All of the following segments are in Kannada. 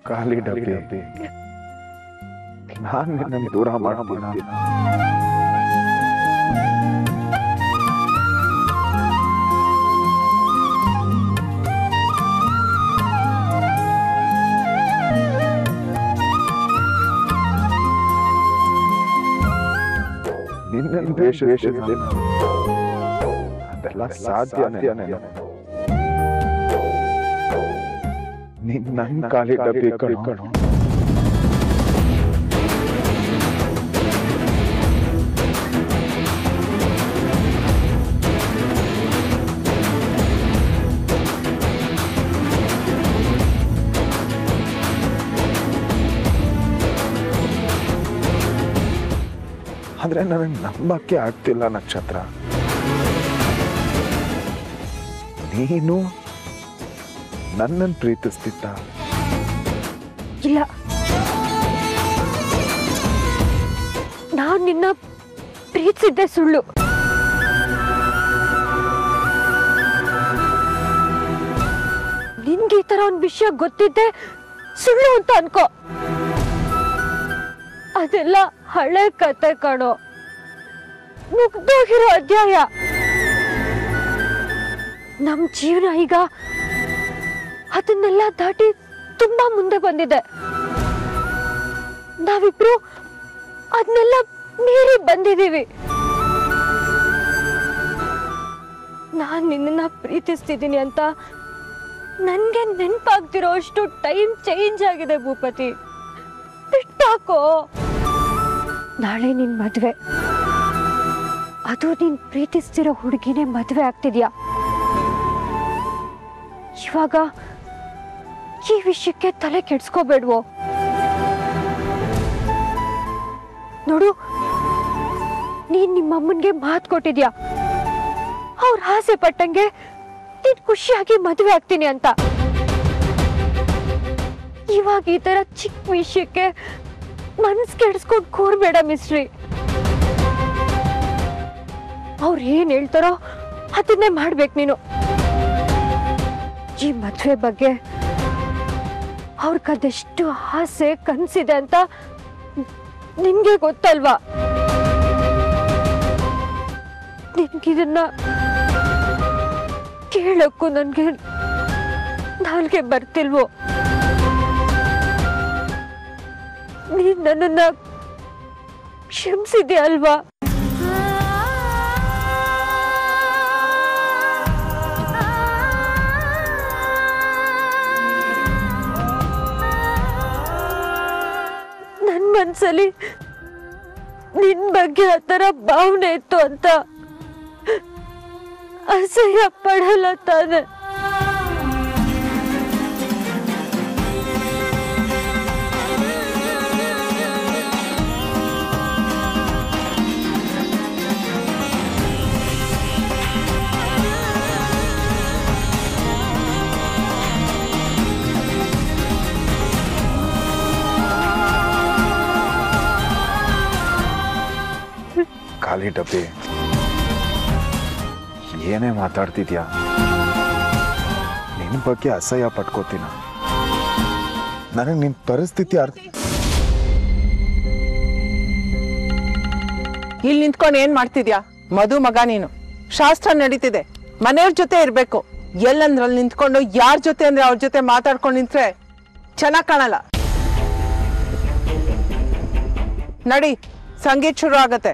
ಖಾಲಿ ಡಬ್ಬಿ ನಾನು ನಿನ್ನನ್ನು ದೂರ ಮಾಡ್ತೀನಿ ನಿನ್ನ ದ್ವೇಷ ದ್ವೇಷದಲ್ಲಿ ಅದೆಲ್ಲ ಸಾಧ್ಯನೇ ನೀನ್ ನನ್ನ ಖಾಲಿ ಡಬ್ಬಿ ಕಣೋ ಆದ್ರೆ ನನಗೆ ನಂಬಕ್ಕೆ ಆಗ್ತಿಲ್ಲ ನಕ್ಷತ್ರ ನೀನು ನನ್ನನ್ನು ಪ್ರೀತಿಸ್ತಿದ್ದ ಇಲ್ಲ ನಾನ್ ನಿನ್ನ ಪ್ರೀತಿಸಿದ್ದೆ ಸುಳ್ಳು ನಿನ್ಗೆ ಈ ತರ ಒಂದ್ ವಿಷಯ ಗೊತ್ತಿದ್ದೆ ಸುಳ್ಳು ಅಂತ ಅನ್ಕೋ ಅದೆಲ್ಲ ಹಳೆ ಕತೆ ಕಣೋ ಮುಗ್ದೋಗಿರೋ ಅಧ್ಯಾಯ ನಮ್ ಜೀವನ ಈಗ ಅದನ್ನೆಲ್ಲ ದಾಟಿ ತುಂಬಾ ಮುಂದೆ ಬಂದಿದೆ ನಾವಿಬ್ರು ಅದನ್ನೆಲ್ಲ ಮೀರಿ ಬಂದಿದೀವಿ ನಾನ್ ನಿನ್ನ ಪ್ರೀತಿಸ್ತಿದ್ದೀನಿ ಅಂತ ನನ್ಗೆ ನೆನ್ಪಾಗ್ತಿರೋ ಅಷ್ಟು ಟೈಮ್ ಚೇಂಜ್ ಆಗಿದೆ ಭೂಪತಿ ಬಿಟ್ಟಾಕೋ ನಾಳೆ ನಿನ್ ಮದ್ವೆ ಅದು ನೀನ್ ಪ್ರೀತಿಸ್ತಿರೋ ಹುಡುಗಿನೇ ಮದ್ವೆ ಆಗ್ತಿದ್ಯಾ ಇವಾಗ ಈ ವಿಷಯಕ್ಕೆ ತಲೆ ಕೆಡ್ಸ್ಕೋಬೇಡ್ವೋ ನೋಡು ನೀನ್ ನಿಮ್ಮಮ್ಮನ್ಗೆ ಮಾತು ಕೊಟ್ಟಿದ್ಯಾ ಅವ್ರ ಆಸೆ ಪಟ್ಟಂಗೆ ನೀನ್ ಖುಷಿಯಾಗಿ ಮದುವೆ ಆಗ್ತೀನಿ ಅಂತ ಇವಾಗ ಈ ತರ ಚಿಕ್ಕ ವಿಷಯಕ್ಕೆ ಮನ್ಸ್ ಕೆಡಿಸ್ಕೊಂಡು ಕೂರ್ಬೇಡ ಮಿಸ್ರಿ ಅವ್ರು ಏನ್ ಹೇಳ್ತಾರೋ ಅದನ್ನೇ ಮಾಡ್ಬೇಕು ನೀನು ಈ ಮದ್ವೆ ಬಗ್ಗೆ ಅವ್ರಿಗದೆಷ್ಟು ಆಸೆ ಕನ್ಸಿದೆ ಅಂತ ನಿನ್ಗೆ ಗೊತ್ತಲ್ವಾ ನಿನ್ಗಿದನ್ನ ಕೇಳಕ್ಕೂ ನನ್ಗೆ ನಾಲ್ಗೆ ಬರ್ತಿಲ್ವೋ ನೀನ್ ನನ್ನನ್ನ ಕ್ಷಮಿಸಿದ್ಯಾ ಅಲ್ವಾ ನನ್ ಮನ್ಸಲ್ಲಿ ನಿನ್ ಬಗ್ಗೆ ಆ ತರ ಭಾವನೆ ಇತ್ತು ಅಂತ ಅಸಹ್ಯ ಪಡಲ್ಲ ತಾನೆ ಖಾಲಿ ಡಬ್ಬಿ ಏನೇ ಮಾತಾಡ್ತಿದ್ಯಾ ನಿನ್ನ ಬಗ್ಗೆ ಅಸಹ್ಯ ಪಟ್ಕೋತೀನ ನನಗೆ ನಿನ್ನ ಪರಿಸ್ಥಿತಿ ಅರ್ಥ ಇಲ್ಲಿ ನಿಂತ್ಕೊಂಡು ಏನ್ ಮಾಡ್ತಿದ್ಯಾ ಮಧು ಮಗ ನೀನು ಶಾಸ್ತ್ರ ನಡೀತಿದೆ ಮನೆಯವ್ರ ಜೊತೆ ಇರ್ಬೇಕು ಎಲ್ಲಂದ್ರಲ್ಲಿ ನಿಂತ್ಕೊಂಡು ಯಾರ ಜೊತೆ ಅಂದ್ರೆ ಅವ್ರ ಜೊತೆ ಮಾತಾಡ್ಕೊಂಡು ನಿಂತ್ರೆ ಚೆನ್ನಾಗ್ ಕಾಣಲ್ಲ ನಡಿ ಸಂಗೀತ ಶುರು ಆಗತ್ತೆ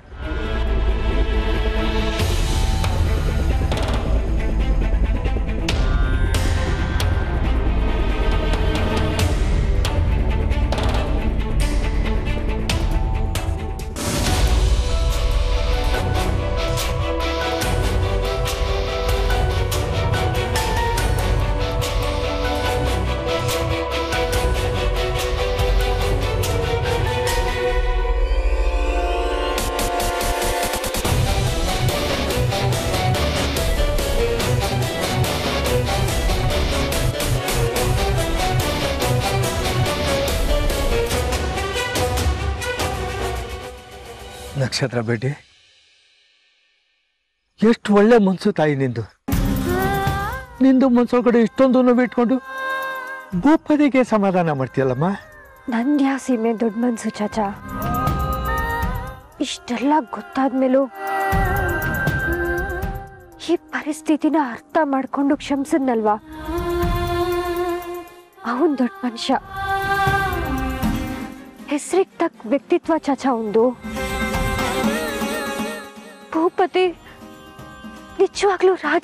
ನಕ್ಷತ್ರ ಬೇಟಿ ಎಷ್ಟು ಒಳ್ಳೆ ಮನ್ಸು ತಾಯಿ ನಿಂದು ನಿಂದು ಮನ್ಸೊಳಗಡೆ ಇಷ್ಟೊಂದು ನೋವು ಇಟ್ಕೊಂಡು ಭೂಪದಿಗೆ ಸಮಾಧಾನ ಮಾಡ್ತೀಯಲ್ಲಮ್ಮ ನಂದ್ಯಾ ಸೀಮೆ ದೊಡ್ಡ ಮನ್ಸು ಚಾಚಾ ಇಷ್ಟೆಲ್ಲ ಗೊತ್ತಾದ್ಮೇಲೂ ಈ ಪರಿಸ್ಥಿತಿನ ಅರ್ಥ ಮಾಡ್ಕೊಂಡು ಕ್ಷಮಿಸಿದ್ನಲ್ವಾ ಅವನ್ ದೊಡ್ಡ ಮನುಷ್ಯ ಹೆಸರಿಗೆ ತಕ್ಕ ವ್ಯಕ್ತಿತ್ವ ಚಾಚಾ ಒಂದು ಭೂಪತಿ ನಿಜವಾಗ್ಲೂ ರಾಜ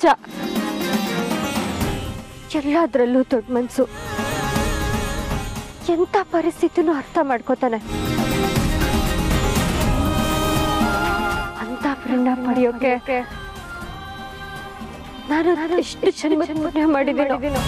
ಎಲ್ಲದ್ರಲ್ಲೂ ದೊಡ್ಡ ಮನ್ಸು ಎಂತ ಪರಿಸ್ಥಿತಿನೂ ಅರ್ಥ ಮಾಡ್ಕೋತಾನೆ ಅಂತ ಪ್ರೇರಣ ಪಡೆಯೋಕೆ ನಾನು ಎಷ್ಟು ಜನ್ಮ ಪುಣ್ಯ ಮಾಡಿದ್ದೀನೋ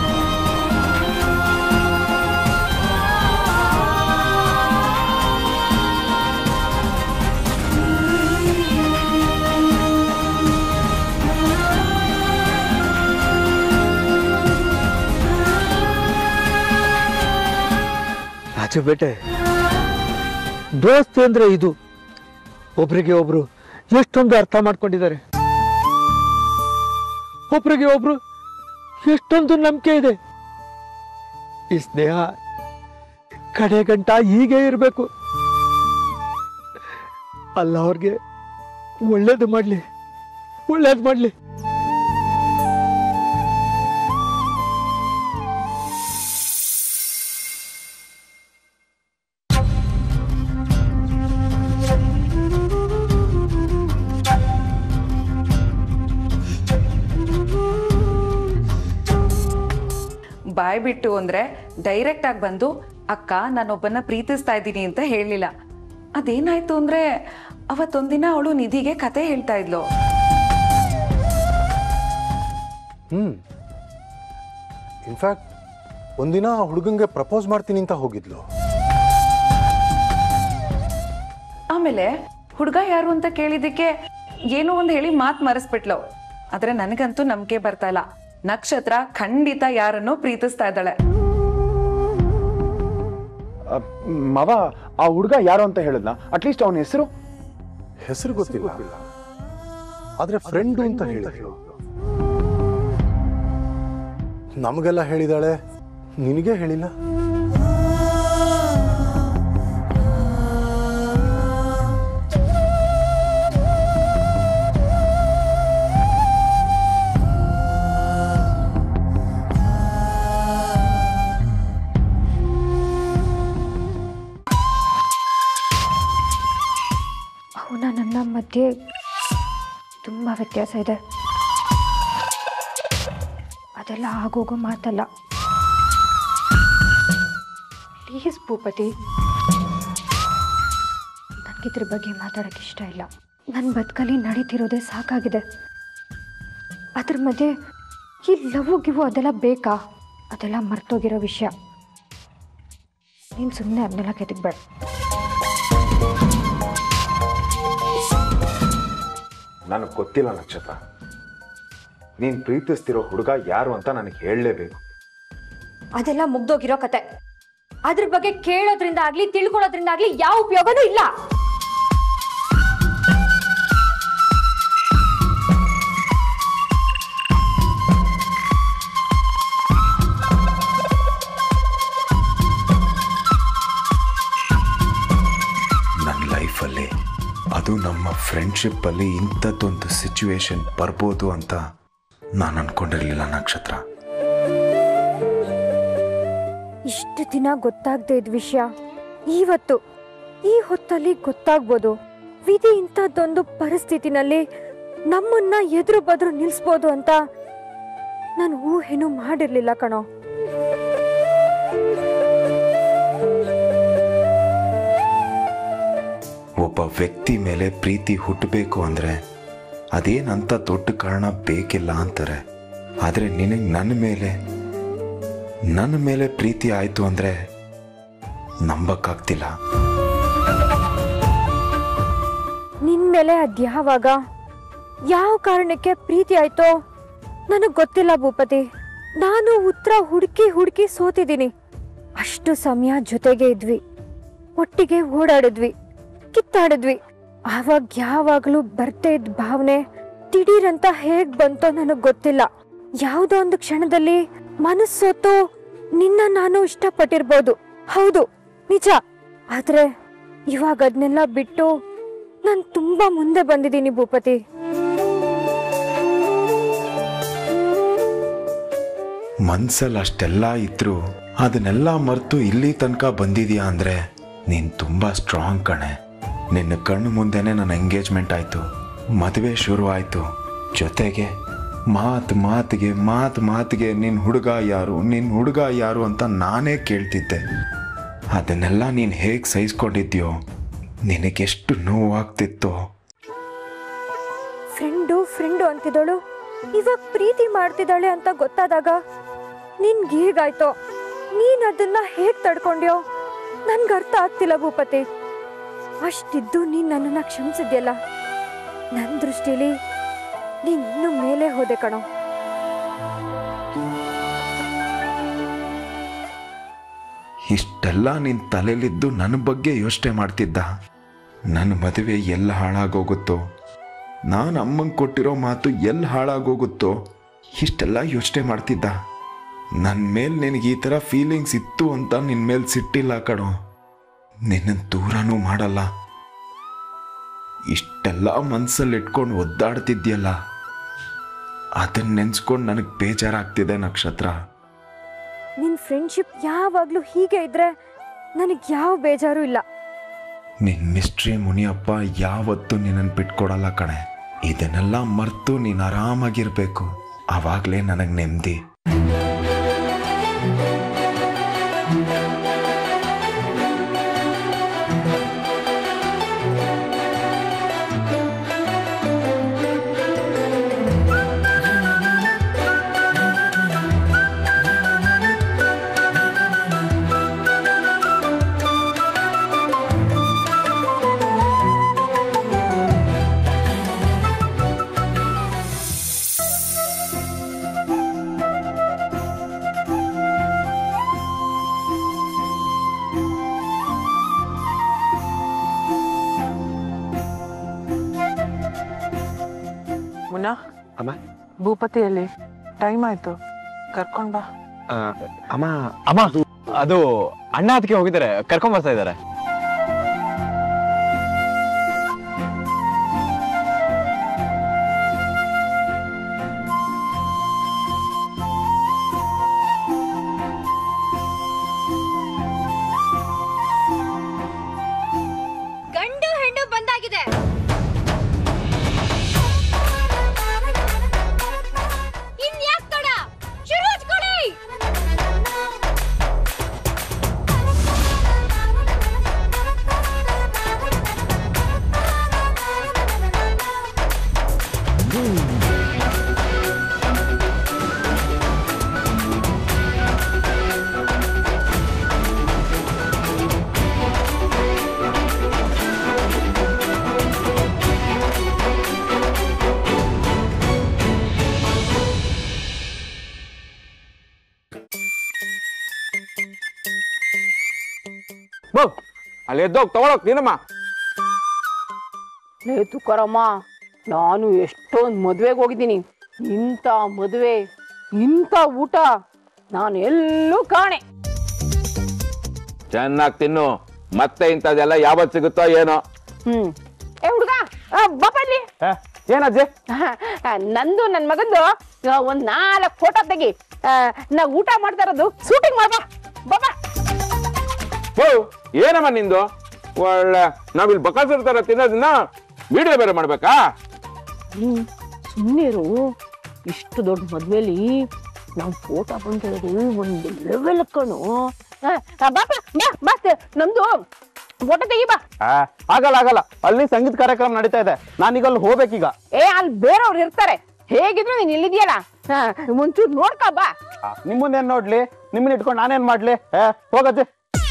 ರಾಜು ಬೇಟೆ ದೋಸ್ತಿ ಅಂದ್ರೆ ಇದು ಒಬ್ರಿಗೆ ಒಬ್ರು ಎಷ್ಟೊಂದು ಅರ್ಥ ಮಾಡ್ಕೊಂಡಿದ್ದಾರೆ ಒಬ್ರಿಗೆ ಒಬ್ರು ಎಷ್ಟೊಂದು ನಂಬಿಕೆ ಇದೆ ಈ ಸ್ನೇಹ ಕಡೆ ಗಂಟ ಹೀಗೆ ಇರಬೇಕು ಅಲ್ಲ ಅವ್ರಿಗೆ ಒಳ್ಳೇದು ಮಾಡ್ಲಿ ಒಳ್ಳೇದು ಮಾಡ್ಲಿ ಬಾಯ್ ಬಿಟ್ಟು ಅಂದ್ರೆ ಡೈರೆಕ್ಟ್ ಆಗಿ ಬಂದು ಅಕ್ಕ ನಾನೊಬ್ಬನ ಪ್ರೀತಿಸ್ತಾ ಇದ್ದೀನಿ ಅಂತ ಹೇಳಲಿಲ್ಲ ಅದೇನಾಯ್ತು ಅಂದ್ರೆ ಅವತ್ತೊಂದಿನ ಅವಳು ನಿಧಿಗೆ ಕತೆ ಹೇಳ್ತಾ ಇದ್ಲು ಹ್ಮ್ ಇನ್ಫ್ಯಾಕ್ಟ್ ಒಂದಿನ ಹುಡುಗಂಗೆ ಪ್ರಪೋಸ್ ಮಾಡ್ತೀನಿ ಅಂತ ಹೋಗಿದ್ಲು ಆಮೇಲೆ ಹುಡುಗ ಯಾರು ಅಂತ ಕೇಳಿದ್ದಕ್ಕೆ ಏನೋ ಒಂದು ಹೇಳಿ ಮಾತು ಮರೆಸ್ಬಿಟ್ಲು ಆದ್ರೆ ನನಗಂತೂ ನಂಬಿಕೆ ಬರ್ತಾ ಇಲ್ಲ ನಕ್ಷತ್ರ ಖಂಡಿತ ಯಾರನ್ನೋ ಪ್ರೀತಿಸ್ತಾ ಇದ್ದಾಳೆ ಮವ ಆ ಹುಡುಗ ಯಾರು ಅಂತ ಹೇಳಿದ್ನ ಅಟ್ಲೀಸ್ಟ್ ಅವನ ಹೆಸರು ಹೆಸರು ಗೊತ್ತಿಲ್ಲ ಆದ್ರೆ ಫ್ರೆಂಡು ಅಂತ ಹೇಳಿದ್ಲು ನಮಗೆಲ್ಲ ಹೇಳಿದಾಳೆ ನಿನಗೆ ಹೇಳಿಲ್ಲ ಅವನ ನನ್ನ ಮಧ್ಯೆ ತುಂಬ ವ್ಯತ್ಯಾಸ ಇದೆ ಅದೆಲ್ಲ ಆಗೋಗೋ ಮಾತಲ್ಲ ಪ್ಲೀಸ್ ಭೂಪತಿ ನನಗಿದ್ರ ಬಗ್ಗೆ ಮಾತಾಡೋಕ್ಕೆ ಇಷ್ಟ ಇಲ್ಲ ನನ್ನ ಬದುಕಲ್ಲಿ ನಡೀತಿರೋದೇ ಸಾಕಾಗಿದೆ ಅದ್ರ ಮಧ್ಯೆ ಈ ಲವ್ ಗಿವು ಅದೆಲ್ಲ ಬೇಕಾ ಅದೆಲ್ಲ ಮರ್ತೋಗಿರೋ ವಿಷಯ ನೀನು ಸುಮ್ಮನೆ ಅದನ್ನೆಲ್ಲ ಕೆದಕ್ಬೇಡ ನನಗೆ ಗೊತ್ತಿಲ್ಲ ನಕ್ಷತ್ರ ನೀನ್ ಪ್ರೀತಿಸ್ತಿರೋ ಹುಡುಗ ಯಾರು ಅಂತ ನನಗೆ ಹೇಳಲೇಬೇಕು ಅದೆಲ್ಲ ಮುಗ್ದೋಗಿರೋ ಕತೆ ಅದ್ರ ಬಗ್ಗೆ ಕೇಳೋದ್ರಿಂದ ಆಗ್ಲಿ ತಿಳ್ಕೊಳ್ಳೋದ್ರಿಂದ ಆಗ್ಲಿ ಯಾವ ಉಪಯೋಗನೂ ಇಲ್ಲ ನನ್ನ ಲೈಫಲ್ಲಿ ಅದು ನಮ್ಮ ಫ್ರೆಂಡ್ಶಿಪ್ಪಲ್ಲಿ ಇಂಥದ್ದೊಂದು ಸಿಚುವೇಶನ್ ಬರ್ಬೋದು ಅಂತ ನಾನು ಅನ್ಕೊಂಡಿರಲಿಲ್ಲ ನಕ್ಷತ್ರ ಇಷ್ಟು ದಿನ ಗೊತ್ತಾಗದೆ ಇದ್ ವಿಷಯ ಇವತ್ತು ಈ ಹೊತ್ತಲ್ಲಿ ಗೊತ್ತಾಗ್ಬೋದು ವಿಧಿ ಇಂಥದ್ದೊಂದು ಪರಿಸ್ಥಿತಿನಲ್ಲಿ ನಮ್ಮನ್ನ ಎದುರು ಬದ್ರು ನಿಲ್ಸ್ಬೋದು ಅಂತ ನಾನು ಊಹೆನೂ ಮಾಡಿರ್ಲಿಲ್ಲ ಕಣೋ ಒಬ್ಬ ವ್ಯಕ್ತಿ ಮೇಲೆ ಪ್ರೀತಿ ಹುಟ್ಟಬೇಕು ಅಂದರೆ ಅದೇನಂತ ದೊಡ್ಡ ಕಾರಣ ಬೇಕಿಲ್ಲ ಅಂತಾರೆ ಆದರೆ ನಿನಗೆ ನನ್ನ ಮೇಲೆ ನನ್ನ ಮೇಲೆ ಪ್ರೀತಿ ಆಯಿತು ಅಂದರೆ ನಂಬಕ್ಕಾಗ್ತಿಲ್ಲ ನಿನ್ ಮೇಲೆ ಅದ್ಯಾವಾಗ ಯಾವ ಕಾರಣಕ್ಕೆ ಪ್ರೀತಿ ಆಯ್ತೋ ನನಗ್ ಗೊತ್ತಿಲ್ಲ ಭೂಪತಿ ನಾನು ಉತ್ತರ ಹುಡುಕಿ ಹುಡುಕಿ ಸೋತಿದ್ದೀನಿ ಅಷ್ಟು ಸಮಯ ಜೊತೆಗೆ ಇದ್ವಿ ಒಟ್ಟಿಗೆ ಓಡಾಡಿದ್ವಿ ಕಿತ್ತಾಡಿದ್ವಿ ಆವಾಗ ಯಾವಾಗ್ಲೂ ಬರ್ತಾ ಇದ್ದ ಭಾವನೆ ದಿಢೀರಂತ ಹೇಗ್ ಬಂತೋ ನನಗ್ ಗೊತ್ತಿಲ್ಲ ಯಾವುದೋ ಒಂದು ಕ್ಷಣದಲ್ಲಿ ಮನಸ್ಸೋತು ನಿನ್ನ ನಾನು ಇಷ್ಟಪಟ್ಟಿರ್ಬೋದು ಹೌದು ನಿಜ ಆದ್ರೆ ಇವಾಗ ಅದನ್ನೆಲ್ಲ ಬಿಟ್ಟು ನಾನು ತುಂಬಾ ಮುಂದೆ ಬಂದಿದ್ದೀನಿ ಭೂಪತಿ ಮನ್ಸಲ್ಲಿ ಅಷ್ಟೆಲ್ಲ ಇದ್ರು ಅದನ್ನೆಲ್ಲ ಮರೆತು ಇಲ್ಲಿ ತನಕ ಬಂದಿದ್ಯಾ ಅಂದ್ರೆ ನೀನ್ ತುಂಬಾ ಸ್ಟ್ರಾಂಗ್ ಕಣೆ ನಿನ್ನ ಕಣ್ಣು ಮುಂದೆನೆ ನನ್ನ ಎಂಗೇಜ್ಮೆಂಟ್ ಆಯ್ತು ಮದುವೆ ಶುರು ಆಯ್ತು ಜೊತೆಗೆ ಮಾತು ಮಾತಿಗೆ ಮಾತು ಮಾತಿಗೆ ನಿನ್ನ ಹುಡುಗ ಯಾರು ನಿನ್ನ ಹುಡುಗ ಯಾರು ಅಂತ ನಾನೇ ಕೇಳ್ತಿದ್ದೆ ಅದನ್ನೆಲ್ಲ ನೀನು ಹೇಗೆ ಸಹಿಸ್ಕೊಂಡಿದ್ಯೋ ನಿನಗೆಷ್ಟು ನೋವಾಗ್ತಿತ್ತೋ ಫ್ರೆಂಡು ಫ್ರೆಂಡು ಅಂತಿದ್ದಳು ಇವಾಗ ಪ್ರೀತಿ ಮಾಡ್ತಿದ್ದಾಳೆ ಅಂತ ಗೊತ್ತಾದಾಗ ನಿನ್ಗೆ ಹೇಗಾಯ್ತೋ ನೀನ್ ಅದನ್ನ ಹೇಗ್ ತಡ್ಕೊಂಡ್ಯೋ ನನ್ಗೆ ಅರ್ಥ ಆಗ್ತಿಲ್ಲ ಭೂಪತಿ ಅಷ್ಟಿದ್ದು ನೀನ್ ನನ್ನನ್ನ ಕ್ಷಮಿಸಿದ್ಯಲ್ಲ ನನ್ ದೃಷ್ಟಿಲಿ ನೀನ್ ಇನ್ನು ಮೇಲೆ ಹೋದೆ ಕಣೋ ಇಷ್ಟೆಲ್ಲ ನಿನ್ನ ತಲೆಲಿದ್ದು ನನ್ನ ಬಗ್ಗೆ ಯೋಚನೆ ಮಾಡ್ತಿದ್ದ ನನ್ನ ಮದುವೆ ಎಲ್ಲಿ ಹಾಳಾಗೋಗುತ್ತೋ ನಾನು ಅಮ್ಮಂಗೆ ಕೊಟ್ಟಿರೋ ಮಾತು ಎಲ್ಲಿ ಹಾಳಾಗೋಗುತ್ತೋ ಇಷ್ಟೆಲ್ಲ ಯೋಚನೆ ಮಾಡ್ತಿದ್ದ ನನ್ನ ಮೇಲೆ ನಿನಗೆ ಈ ಥರ ಫೀಲಿಂಗ್ಸ್ ಇತ್ತು ಅಂತ ನಿನ್ನ ಮೇಲೆ ಸಿಟ್ಟಿಲ್ಲ ಕಣೋ ನಿನ್ನನ್ನು ದೂರನೂ ಮಾಡಲ್ಲ ಇಷ್ಟೆಲ್ಲ ಮನಸ್ಸಲ್ಲಿ ಇಟ್ಕೊಂಡು ಒದ್ದಾಡ್ತಿದ್ಯಲ್ಲ ಅದನ್ನ ನೆನ್ಸ್ಕೊಂಡು ನನಗೆ ಬೇಜಾರಾಗ್ತಿದೆ ನಕ್ಷತ್ರ ನಿನ್ ಫ್ರೆಂಡ್ಶಿಪ್ ಯಾವಾಗ್ಲೂ ಹೀಗೆ ಇದ್ರೆ ನನಗೆ ಯಾವ ಬೇಜಾರು ಇಲ್ಲ ನಿನ್ ಮಿಸ್ಟ್ರಿ ಮುನಿಯಪ್ಪ ಯಾವತ್ತೂ ನಿನ್ನನ್ನು ಬಿಟ್ಕೊಡಲ್ಲ ಕಣೆ ಇದನ್ನೆಲ್ಲ ಮರ್ತು ನೀನು ಆರಾಮಾಗಿರ್ಬೇಕು ಆವಾಗಲೇ ನನಗೆ ನೆಮ್ಮದಿ ಮುನ್ನ ಅಮ್ಮ ಭೂಪತಿಯಲ್ಲಿ ಟೈಮ್ ಆಯ್ತು ಕರ್ಕೊಂಡ್ ಬಾ ಆ, ಅಮ್ಮ ಅಮ್ಮ ಅದು ಅಣ್ಣ ಅದಕ್ಕೆ ಹೋಗಿದ್ದಾರೆ ಕರ್ಕೊಂಡ್ ಬರ್ತಾ ಇದ್ದಾರೆ ಗಂಡು ಹೆಣ್ಣು ಬಂದಾಗಿದೆ ಇನ್ಯಾಕ್ ತಡ ಶುರು ಹಚ್ಕೊಡಿ ಬೋ ಅಲ್ಲಿ ಎದ್ದೋಗ್ ತಗೊಳಕ್ ನೀನಮ್ಮ ಲೇ ತುಕಾರಮ್ಮ ನಾನು ಎಷ್ಟೊಂದು ಮದುವೆಗೆ ಹೋಗಿದ್ದೀನಿ ಇಂಥ ಮದುವೆ ಇಂಥ ಊಟ ನಾನು ಎಲ್ಲೂ ಕಾಣೆ ಚೆನ್ನಾಗಿ ತಿನ್ನು ಮತ್ತೆ ಇಂಥದ್ದೆಲ್ಲ ಯಾವತ್ ಸಿಗುತ್ತೋ ಏನೋ ಹ್ಮ್ ಏ ಹುಡುಗ ಬಾಪಲ್ಲಿ ಏನಜ್ಜಿ ನಂದು ನನ್ನ ಮಗಂದು ಆ, ಒಂದ್ ನಾಲ್ಕು ಫೋಟೋ ತೆಗಿ ಆ, ನಾ ಊಟ ಮಾಡ್ತಾ ಇರೋದು ಶೂಟಿಂಗ್ ಮಾಡ್ಬಾ ಬಾಬಾ ಹೋ ಏನಮ್ಮ ನಿಂದು ಒಳ್ಳೆ ನಾವಿಲ್ಲಿ ಬಕಾಸಿರ್ತಾರ ತಿನ್ನೋದನ್ನ ವಿಡಿಯೋ ಬೇರೆ ಮಾಡ್ಬೇಕಾ ಹ್ಮ್ ಸುಮ್ಮನಿರು ಇಷ್ಟು ದೊಡ್ಡ ಮದ್ವೆಲಿ ನಾವು ಫೋಟೋ ಬಂದಿರೋದು ಒಂದು ಲೆವೆಲ್ ಕಣು ಆ, ಆ, ಬಾಪ ಬಾ ಬಾ ನಮ್ದು ಫೋಟೋ ತೆಗಿ ಬಾ ಆ, ಆಗಲ್ಲ ಆಗಲ್ಲ ಅಲ್ಲಿ ಸಂಗೀತ ಕಾರ್ಯಕ್ರಮ ನಡೀತಾ ಇದೆ ನಾನೀಗ ಅಲ್ಲಿ ಹೋಗ್ಬೇಕೀಗ ಏ ಅಲ್ಲಿ ಬೇರೆಯವ್ರು ಇರ್ತಾರೆ ಹೇಗಿದ್ರು ನೀನ್ ಇಲ್ಲಿದ್ಯಲ್ಲ ಆ, ಒಂಚೂರು ನೋಡ್ಕೊ ಬಾ ಆ, ನಿಮ್ಮನ್ನೇನ್ ನೋಡ್ಲಿ ನಿಮ್ಮನ್ನ ಇಟ್ಕೊಂಡು ನಾನೇನ್ ಮಾಡ್ಲಿ ಏ ಹೋಗಜ್ಜಿ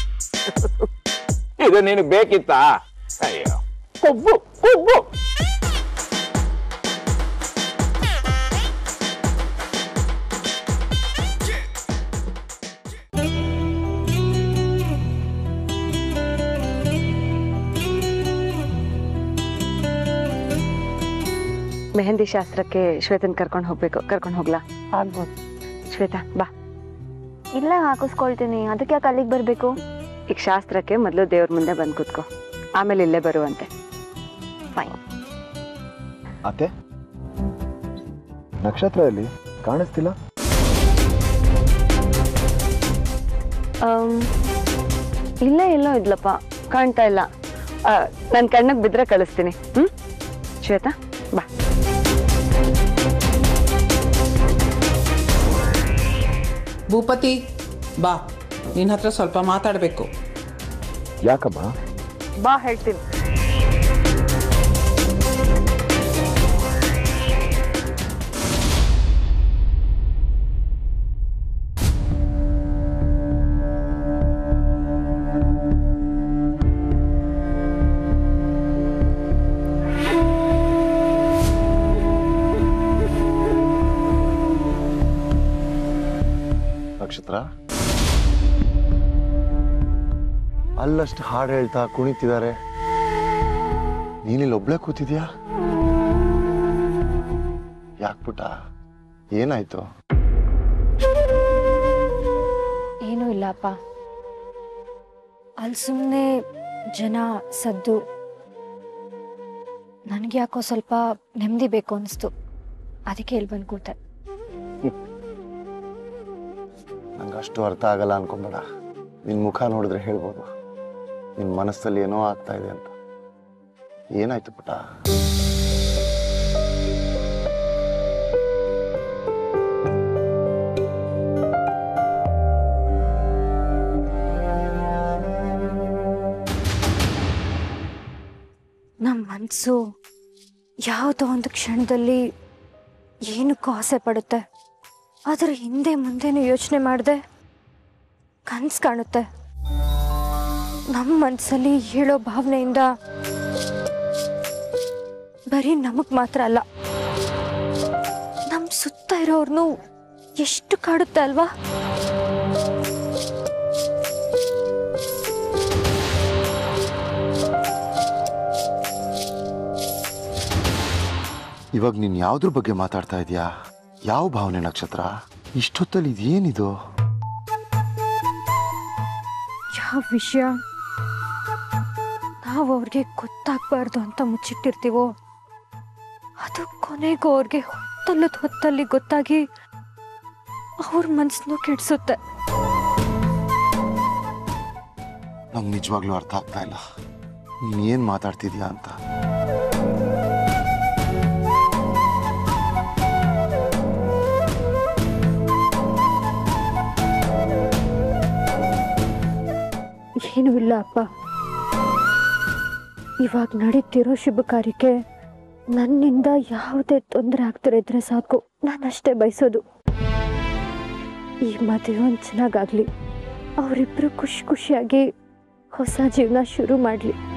ಇದು ನೀನು ಬೇಕಿತ್ತಾ ಅಯ್ಯೋ ಕೊಬ್ಬು ಕೊಬ್ಬು ಮೆಹಂದಿ ಶಾಸ್ತ್ರಕ್ಕೆ ಶ್ವೇತನ್ ಕರ್ಕೊಂಡು ಹೋಗ್ಬೇಕು ಕರ್ಕೊಂಡು ಹೋಗ್ಲಾ ಆಗ್ಬೋದು ಶ್ವೇತಾ ಬಾ ಇಲ್ಲೇ ಹಾಕಿಸ್ಕೊಳ್ತೀನಿ ಅದಕ್ಕೆ ಯಾಕೆ ಅಲ್ಲಿಗೆ ಬರಬೇಕು ಈಗ ಶಾಸ್ತ್ರಕ್ಕೆ ಮೊದಲು ದೇವ್ರ ಮುಂದೆ ಬಂದು ಕೂತ್ಕೋ ಆಮೇಲೆ ಇಲ್ಲೇ ಬರುವಂತೆ ಫೈನ್ ಅತ್ತೆ ನಕ್ಷತ್ರ ಎಲ್ಲಿ ಕಾಣಿಸ್ತಿಲ್ಲ ಇಲ್ಲೇ ಎಲ್ಲೋ ಇದ್ಲಪ್ಪ ಕಾಣ್ತಾ ಇಲ್ಲ ನನ್ನ ಕಣ್ಣಿಗೆ ಬಿದ್ದರೆ ಕಳಿಸ್ತೀನಿ ಹ್ಞೂ ಶ್ವೇತಾ ಬಾ ಭೂಪತಿ ಬಾ ನಿನ್ನ ಹತ್ರ ಸ್ವಲ್ಪ ಮಾತಾಡಬೇಕು ಯಾಕಮ್ಮ ಬಾ ಹೇಳ್ತೀನಿ ನಕ್ಷತ್ರ ಅಲ್ಲಷ್ಟು ಹಾಡು ಹೇಳ್ತಾ ಕುಣಿತಿದ್ದಾರೆ ನೀನಿಲ್ಲಿ ಒಬ್ಳೆ ಕೂತಿದ್ಯಾ ಯಾಕೆ ಪುಟ್ಟ ಏನಾಯ್ತು ಏನೂ ಇಲ್ಲ ಅಪ್ಪ ಅಲ್ಲಿ ಸುಮ್ಮನೆ ಜನ ಸದ್ದು ನನಗೆ ಯಾಕೋ ಸ್ವಲ್ಪ ನೆಮ್ಮದಿ ಬೇಕು ಅನಿಸ್ತು ಅದಕ್ಕೆ ಇಲ್ಲಿ ಬಂದು ಕೂತೆ ನಂಗೆ ಅಷ್ಟು ಅರ್ಥ ಆಗಲ್ಲ ಅನ್ಕೊಂಬೇಡ ನಿನ್ನ ಮುಖ ನೋಡಿದ್ರೆ ಹೇಳ್ಬೋದು ನಿನ್ನ ಮನಸ್ಸಲ್ಲಿ ಏನೋ ಆಗ್ತಾ ಇದೆ ಅಂತ ಏನಾಯ್ತು ಪುಟ್ಟ ನಮ್ಮ ಮನಸ್ಸು ಯಾವುದೋ ಒಂದು ಕ್ಷಣದಲ್ಲಿ ಏನಕ್ಕೂ ಆಸೆ ಪಡುತ್ತೆ ಅದರ ಹಿಂದೆ ಮುಂದೆನೂ ಯೋಚನೆ ಮಾಡದೆ ಕನ್ಸು ಕಾಣುತ್ತೆ ನಮ್ಮ ಮನಸ್ಸಲ್ಲಿ ಹೇಳೋ ಭಾವನೆಯಿಂದ ಬರೀ ನಮಗ್ ಮಾತ್ರ ಅಲ್ಲ ನಮ್ಮ ಸುತ್ತ ಇರೋರ್ನು ಎಷ್ಟು ಕಾಡುತ್ತೆ ಅಲ್ವಾ ಇವಾಗ ನೀನು ಯಾವ್ದ್ರ ಬಗ್ಗೆ ಮಾತಾಡ್ತಾ ಇದೀಯಾ ಯಾವ ಭಾವನೆ ನಕ್ಷತ್ರ ಇಷ್ಟೊತ್ತಲ್ಲಿ ಇದೇನಿದು ಯಾವ ವಿಷಯ ನಾವು ಅವ್ರಿಗೆ ಗೊತ್ತಾಗ್ಬಾರ್ದು ಅಂತ ಮುಚ್ಚಿಟ್ಟಿರ್ತೀವೋ ಅದು ಕೊನೆಗೂ ಅವ್ರಿಗೆ ಹೊತ್ತಲ್ಲದ ಹೊತ್ತಲ್ಲಿ ಗೊತ್ತಾಗಿ ಅವ್ರ ಮನ್ಸನ್ನು ಕೆಡ್ಸುತ್ತೆ ನಂಗೆ ನಿಜವಾಗ್ಲೂ ಅರ್ಥ ಆಗ್ತಾ ಇಲ್ಲ ನೀನ್ ಏನ್ ಮಾತಾಡ್ತಿದ್ಯಾ ಅಂತ ಏನೂ ಇಲ್ಲ ಅಪ್ಪ ಇವಾಗ ನಡೀತಿರೋ ಶುಭ ಕಾರ್ಯಕ್ಕೆ ನನ್ನಿಂದ ಯಾವುದೇ ತೊಂದರೆ ಆಗ್ತಿರಿದ್ರೆ ಸಾಕು ನಾನಷ್ಟೇ ಬಯಸೋದು ಈ ಮದುವೆ ಒಂದು ಚೆನ್ನಾಗಾಗ್ಲಿ ಅವರಿಬ್ರು ಖುಷಿ ಖುಷಿಯಾಗಿ ಹೊಸ ಜೀವನ ಶುರು ಮಾಡಲಿ